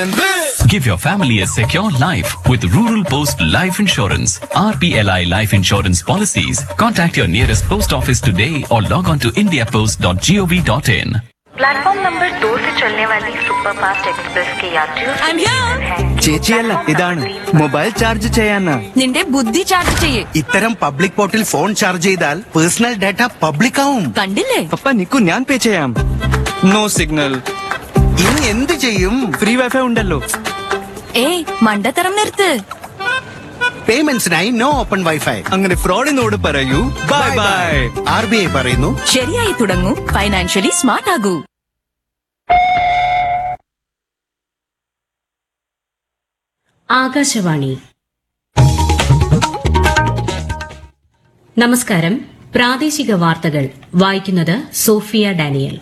Give your family a secure life with Rural Post Life Insurance. RPLI Life Insurance policies. Contact your nearest post office today or log on to indiapost.gov.in. Platform number दो से चलने वाली superfast express के यात्रियों से I'm here. निवेदन है कि ചേച്ചിയല്ല प्लेटफॉर्म ഇതാണ് नंबर तीन पर മൊബൈൽ ചാർജ് ചെയ്യാനാ നിന്റെ ബുദ്ധി ചാർജ് ചെയ്യേ ഇത്തരം പബ്ലിക് പോർട്ടിൽ ഫോൺ ചാർജ് ചെയ്താൽ പേഴ്സണൽ ഡാറ്റ പബ്ലിക് ആവും കണ്ടില്ലേ പപ്പ നിക്കു ഞാൻ പേ ചെയ്യാം നോ സിഗ്നൽ ഇനി എന്ത് ചെയ്യും ഫ്രീ വൈഫൈ ഉണ്ടല്ലോ ഏയ് മണ്ടത്തരം നിർത്ത് പേയ്മെന്റ്സിനായി നോ ഓപ്പൺ വൈഫൈ അങ്ങനെ ഫ്രോഡിനോട് പറയൂ bye bye R B I പറയുന്നു ശരിയായി തുടങ്ങൂ ഫൈനാൻഷ്യലി സ്മാർട്ട് ആകൂ ആകാശവാണി നമസ്കാരം പ്രാദേശിക വാർത്തകൾ വായിക്കുന്നത് സോഫിയ ഡാനിയൽ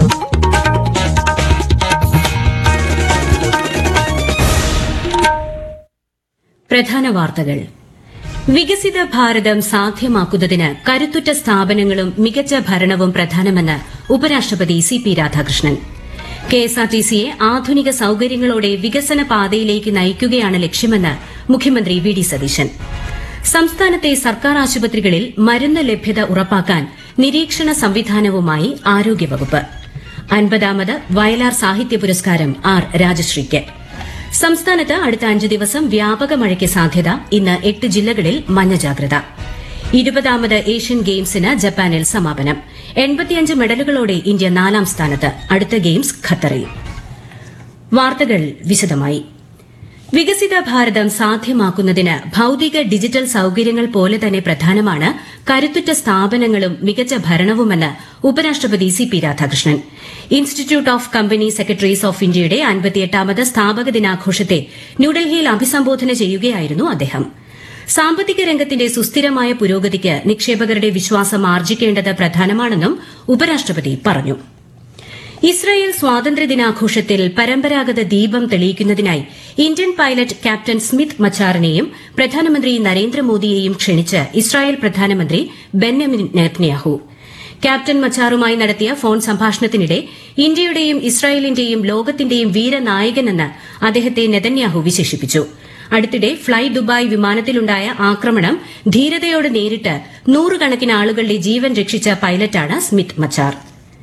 പ്രധാന വാർത്തകൾ വികസിത ഭാരതം സാധ്യമാക്കുന്നതിന് കരുത്തുറ്റ സ്ഥാപനങ്ങളും മികച്ച ഭരണവും പ്രധാനമെന്ന് ഉപരാഷ്ട്രപതി സി പി രാധാകൃഷ്ണൻ കെഎസ്ആർടിസിയെ ആധുനിക സൌകര്യങ്ങളോടെ വികസന പാതയിലേക്ക് നയിക്കുകയാണ് ലക്ഷ്യമെന്ന് മുഖ്യമന്ത്രി വി ഡി സതീശൻ സംസ്ഥാനത്തെ സർക്കാർ ആശുപത്രികളിൽ മരുന്ന് ലഭ്യത ഉറപ്പാക്കാൻ നിരീക്ഷണ സംവിധാനവുമായി ആരോഗ്യവകുപ്പ് അൻപതാമത് വയലാർ സാഹിത്യ പുരസ്കാരം ആർ രാജശ്രീക്ക് സംസ്ഥാനത്ത് അടുത്ത അഞ്ച് ദിവസം വ്യാപക മഴയ്ക്ക് സാധ്യത ഇന്ന് എട്ട് ജില്ലകളിൽ മഞ്ഞ ജാഗ്രത ഇരുപതാമത് ഏഷ്യൻ ഗെയിംസിന് ജപ്പാനിൽ സമാപനം എൺപത്തിയഞ്ച് മെഡലുകളോടെ ഇന്ത്യ നാലാം സ്ഥാനത്ത് അടുത്ത ഗെയിംസ് ഖത്തറിൽ വാർത്തകൾ വിശദമായി വികസിത ഭാരതം സാധ്യമാക്കുന്നതിന് ഭൌതിക ഡിജിറ്റൽ സൌകര്യങ്ങൾ പോലെ തന്നെ പ്രധാനമാണ് കരുത്തുറ്റ സ്ഥാപനങ്ങളും മികച്ച ഭരണവുമെന്ന് ഉപരാഷ്ട്രപതി C P Radhakrishnan institute of company secretaries of ഇന്ത്യയുടെ അൻപത്തിയെട്ടാമത് സ്ഥാപക ദിനാഘോഷത്തെ ന്യൂഡൽഹിയിൽ അഭിസംബോധന ചെയ്യുകയായിരുന്നു അദ്ദേഹം സാമ്പത്തിക രംഗത്തിന്റെ സുസ്ഥിരമായ പുരോഗതിക്ക് നിക്ഷേപകരുടെ വിശ്വാസം ആർജിക്കേണ്ടത് പ്രധാനമാണെന്നും ഉപരാഷ്ട്രപതി പറഞ്ഞു ഇസ്രായേൽ സ്വാതന്ത്ര്യദിനാഘോഷത്തിൽ പരമ്പരാഗത ദീപം തെളിയിക്കുന്നതിനായി ഇന്ത്യൻ പൈലറ്റ് ക്യാപ്റ്റൻ സ്മിത്ത് മച്ചാറിനെയും പ്രധാനമന്ത്രി നരേന്ദ്രമോദിയെയും ക്ഷണിച്ച് ഇസ്രായേൽ പ്രധാനമന്ത്രി ബെന്യമിൻ നെത്ന്യാഹു ക്യാപ്റ്റൻ മച്ചാറുമായി നടത്തിയ ഫോൺ സംഭാഷണത്തിനിടെ ഇന്ത്യയുടെയും ഇസ്രായേലിന്റെയും ലോകത്തിന്റെയും വീരനായകനെന്ന് അദ്ദേഹത്തെ നെതന്യാഹു വിശേഷിപ്പിച്ചു അടുത്തിടെ ഫ്ളൈ ദുബായ് വിമാനത്തിലുണ്ടായ ആക്രമണം ധീരതയോടെ നേരിട്ട് നൂറുകണക്കിന് ആളുകളുടെ ജീവൻ രക്ഷിച്ച പൈലറ്റാണ് സ്മിത്ത് മച്ചാർ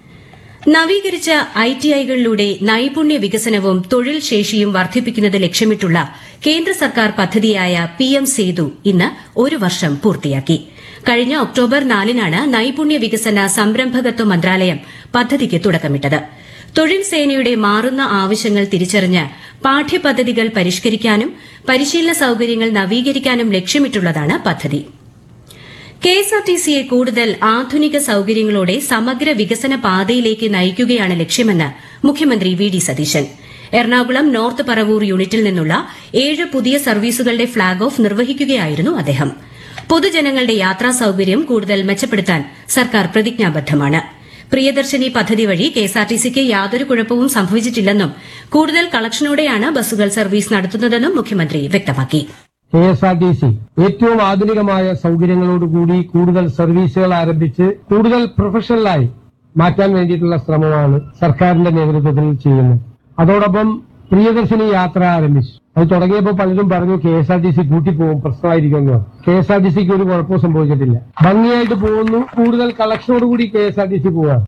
നവീകരിച്ച ഐ ടി ഐകളിലൂടെ നൈപുണ്യ വികസനവും തൊഴിൽ ശേഷിയും വർദ്ധിപ്പിക്കുന്നത് ലക്ഷ്യമിട്ടുള്ള കേന്ദ്ര സർക്കാർ പദ്ധതിയായ പി എം സേതു ഇന്ന് ഒരു വർഷം പൂർത്തിയാക്കി കഴിഞ്ഞ ഒക്ടോബർ നാലിനാണ് നൈപുണ്യ വികസന സംരംഭകത്വ മന്ത്രാലയം പദ്ധതിക്ക് തുടക്കമിട്ടത് തൊഴിൽ സേനയുടെ മാറുന്ന ആവശ്യങ്ങൾ തിരിച്ചറിഞ്ഞ് പാഠ്യപദ്ധതികൾ പരിഷ്കരിക്കാനും പരിശീലന സൌകര്യങ്ങൾ നവീകരിക്കാനും ലക്ഷ്യമിട്ടുള്ളതാണ് പദ്ധതി കെഎസ്ആർടിസിയെ കൂടുതൽ ആധുനിക സൌകര്യങ്ങളോടെ സമഗ്ര വികസന പാതയിലേക്ക് നയിക്കുകയാണ് ലക്ഷ്യമെന്ന് മുഖ്യമന്ത്രി V D Satheesan Ernakulam north Paravur യൂണിറ്റിൽ നിന്നുള്ള ഏഴ് പുതിയ സർവീസുകളുടെ ഫ്ളാഗ് ഓഫ് നിർവഹിക്കുകയായിരുന്നു അദ്ദേഹം പൊതുജനങ്ങളുടെ യാത്രാ സൌകര്യം കൂടുതൽ മെച്ചപ്പെടുത്താൻ സർക്കാർ പ്രതിജ്ഞാബദ്ധമാണ് പ്രിയദർശിനി പദ്ധതി വഴി കെഎസ്ആർടിസിക്ക് യാതൊരു കുഴപ്പവും സംഭവിച്ചിട്ടില്ലെന്നും കൂടുതൽ കളക്ഷനോടെയാണ് ബസ്സുകൾ സർവീസ് നടത്തുന്നതെന്നും മുഖ്യമന്ത്രി വ്യക്തമാക്കി K S R T C ഏറ്റവും ആധുനികമായ സൗകര്യങ്ങളോടുകൂടി കൂടുതൽ സർവീസുകൾ ആരംഭിച്ച് കൂടുതൽ പ്രൊഫഷണലായി മാറ്റാൻ വേണ്ടിയിട്ടുള്ള ശ്രമമാണ് സർക്കാരിന്റെ നേതൃത്വത്തിൽ ചെയ്യുന്നത് അതോടൊപ്പം പ്രിയദർശിനി യാത്ര ആരംഭിച്ചു അത് തുടങ്ങിയപ്പോൾ പലരും പറഞ്ഞു K S R T C കൂട്ടിപ്പോകും പ്രശ്നമായിരിക്കുമെന്ന് കെ എസ് ആർ ടി സിക്ക് ഒരു കുഴപ്പവും സംഭവിച്ചിട്ടില്ല ഭംഗിയായിട്ട് പോകുന്നു കൂടുതൽ കളക്ഷനോടുകൂടി K S R T C പോവുക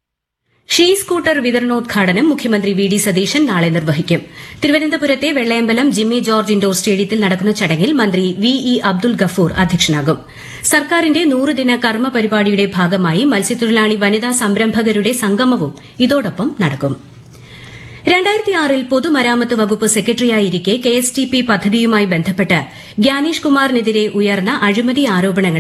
ഷീ സ്കൂട്ടർ വിതരണോദ്ഘാടനം മുഖ്യമന്ത്രി വി ഡി സതീശൻ നാളെ നിർവഹിക്കും തിരുവനന്തപുരത്തെ വെള്ളയമ്പലം ജിമ്മി ജോർജ് ഇൻഡോർ സ്റ്റേഡിയത്തിൽ നടക്കുന്ന ചടങ്ങിൽ മന്ത്രി വി ഇ അബ്ദുൽ ഗഫൂർ അധ്യക്ഷനാകും സർക്കാരിന്റെ നൂറുദിന കർമ്മ പരിപാടിയുടെ ഭാഗമായി മത്സ്യത്തൊഴിലാളി വനിതാ സംരംഭകരുടെ സംഗമവും ഇതോടൊപ്പം നടക്കും രണ്ടായിരത്തി ആറിൽ പൊതുമരാമത്ത് വകുപ്പ് സെക്രട്ടറിയായിരിക്കെ കെ എസ് ടി പി പദ്ധതിയുമായി ബന്ധപ്പെട്ട് ഗ്യാനേഷ് കുമാറിനെതിരെ ഉയർന്ന അഴിമതി ആരോപണങ്ങൾ